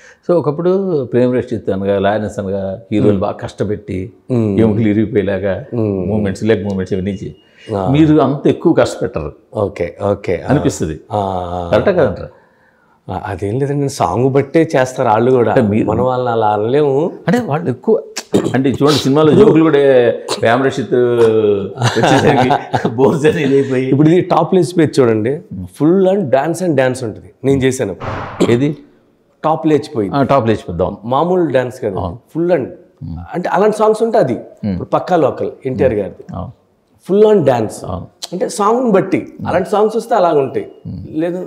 So ఒకప్పుడు ప్రేమ్ రక్షిత్ అనగా లాయనస్ అనగా హీరోలు బాగా కష్టపెట్టి ఎముకలు ఇరిగిపోయేలాగా మూమెంట్స్ లెగ్ మూమెంట్స్ ఇవన్నీ చేయి మీరు అంత ఎక్కువ కష్టపెట్టరు ఓకే ఓకే ఆ, అనిపిస్తుంది ఆ, కరెక్టా కదంటారా ఆ, అదేం లేదండి సాంగ్ బట్టే చేస్తారు వాళ్ళు కూడా మన వాళ్ళని అలా అనలేము అంటే వాళ్ళు ఎక్కువ అంటే చూడండి సినిమాలో జోకులు కూడా ప్రేమ్ రక్షిత్ వచ్చేసరికి బోర్స్ అని ఇదైపోయి ఇప్పుడు ఇది టాప్ లేచి పేజ్ చూడండి full and dance and dance ఉంటుంది నేను చేశాను ఏది టాప్ లేచిపోయింది ఆ, టాప్ లేచిపోద్దాం మామూలు డాన్స్ కదా ఫుల్ అండ్ అంటే అలాంటి సాంగ్స్ ఉంటే అది ఇప్పుడు పక్కా లోకల్ ఎన్టీఆర్ గారిది అవును. ఫుల్ ఆన్ డాన్స్ అంటే సాంగ్ని బట్టి అలాంటి సాంగ్స్ వస్తే అలాగ ఉంటాయి లేదు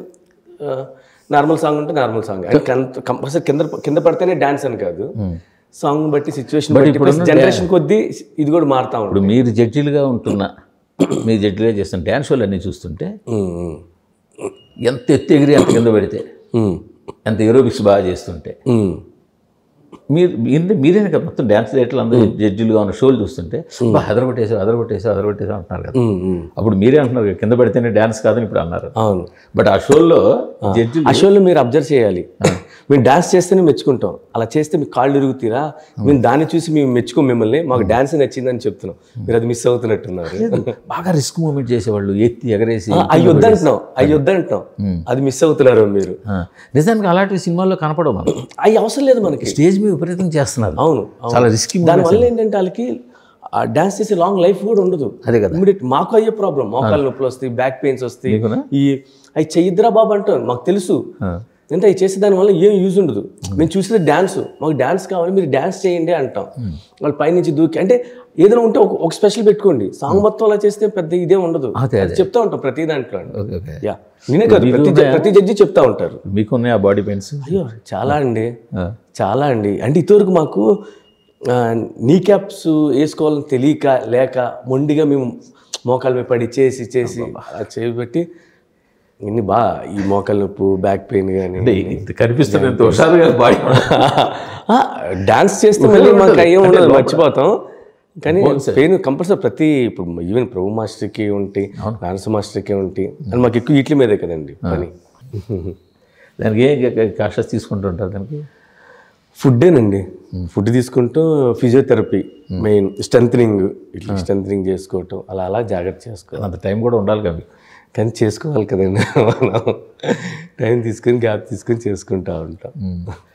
నార్మల్ సాంగ్ ఉంటే నార్మల్ సాంగ్ అంటే కంపల్సరీ కింద కింద పడితేనే డాన్స్ అని కాదు సాంగ్ బట్టి సిచ్యువేషన్ బట్టి జనరేషన్ కొద్దీ ఇది కూడా మారుతా ఉంటుంది ఇప్పుడు మీరు జడ్జిలుగా ఉంటున్న మీరు జడ్జిలుగా చేస్తున్న డ్యాన్స్ షోలు అన్నీ చూస్తుంటే ఉమ్, ఎంత ఎత్తు ఎగిరి ఎంత కింద పెడితే ఉమ్, ఎంత ఏరోబిక్స్ బాగా చేస్తుంటే ఉమ్, మీరు మీరు మీరే కదా మొత్తం డ్యాన్స్ థియేటర్లు అందరూ జడ్జిలుగా ఉన్న షోలు చూస్తుంటే బా హెదరగొట్టేసావు హెదరగొట్టేసావు హెదరగొట్టేసావు అంటున్నారు కదా ఉమ్, ఉమ్. అప్పుడు మీరే అంటున్నారు కదా, కింద పడితేనే డ్యాన్స్ కాదని ఇప్పుడు అన్నారు అవును బట్ ఆ షోల్లో జడ్జిలు ఆ షోలో మీరు అబ్జర్వ్ చేయాలి మేము డాన్స్ చేస్తేనే మెచ్చుకుంటాం అలా చేస్తే మీకు కాళ్ళు ఇరుగుతీరా మేము దాన్ని చూసి మేము మెచ్చుకోం మిమ్మల్ని మాకు డాన్స్ నచ్చిందని చెప్తున్నాం మీరు అది మిస్ అవుతున్నట్టున్నారు బాగా రిస్క్ మూమెంట్ చేసేవాళ్ళు ఎత్తి ఎగరేసి అవి వద్దంటున్నాం అవి వద్దంటున్నాం అది మిస్ అవుతున్నారు మీరు ఆ, నిజానికి అలాంటి సినిమాల్లో కనపడవు మనం అవి అవసరం లేదు మనకి స్టేజ్ మీద విపరీతం చేస్తున్నారు అవును అవును. చాలా రిస్కీ దానివల్ల ఏంటంటే వాళ్ళకి డాన్స్ చేసే లాంగ్ లైఫ్ కూడా ఉండదు అదే కదా ఇమ్మీడియట్ మాకు అయ్యే ప్రాబ్లం మోకాలు నొప్పులు వస్తాయి బ్యాక్ పెయిన్స్ వస్తాయి మీకునా? ఈ అవి చెయ్యిద్దిరా బాబు అంటాం మాకు తెలుసు ఆ. అంటే అవి చేసే దానివల్ల ఏం యూజ్ ఉండదు మేము చూసేది డ్యాన్స్ మాకు డ్యాన్స్ కావాలి మీరు డ్యాన్స్ చేయండి అంటాం వాళ్ళు పైనుంచి దూకి అంటే ఏదైనా ఉంటే ఒక ఒక స్పెషల్ పెట్టుకోండి సాంగ్ మొత్తం అలా చేస్తే పెద్ద ఇదే ఉండదు అదే అది చెప్తా ఉంటాం ప్రతి దాంట్లో ఓకే ఓకే యా నేనే కాదు ప్రతి జ- ప్రతి జడ్జి చెప్తా ఉంటారు మీకున్నాయి ఆ బాడీ పెయిన్స్ అయ్యో చాలా అండి చాలా అండి అంటే ఇంతవరకు మాకు ఆ, నీ క్యాప్స్ వేసుకోవాలని తెలియక లేక మొండిగా మేము మోకాల మీద పడి చేసి చేసి అలా చేయబట్టి ఇన్ని బా ఈ మోకాల నొప్పు బ్యాక్ పెయిన్ కానీ అంటే ఇది కనిపిస్తుంది ఎంత హుషారుగా బాడీ డాన్స్ చేస్తే మళ్ళీ మాకు అయ్యే ఉండదు మర్చిపోతాం కానీ పెయిన్ కంపల్సరీ ప్రతి ఇప్పుడు ఈవెన్ ప్రభు మాస్టర్కి ఉంటాయి డాన్స్ మాస్టర్కి ఉంటాయి అని మాకు ఎక్కువ వీటి మీదే కదండి పని దానికి ఏ కాషస్ తీసుకుంటుంటారు దానికి ఫుడ్డేనండి ఫుడ్ తీసుకుంటూ ఫిజియోథెరపీ మెయిన్ స్ట్రెంథనింగ్ ఇట్లా స్ట్రెంథనింగ్ చేసుకోవటం అలా అలా జాగ్రత్త చేసుకోవాలి అంత టైం కూడా ఉండాలి కదా మీకు కానీ చేసుకోవాలి కదండి మనం టైం తీసుకొని గ్యాప్ తీసుకొని చేసుకుంటా ఉంటాం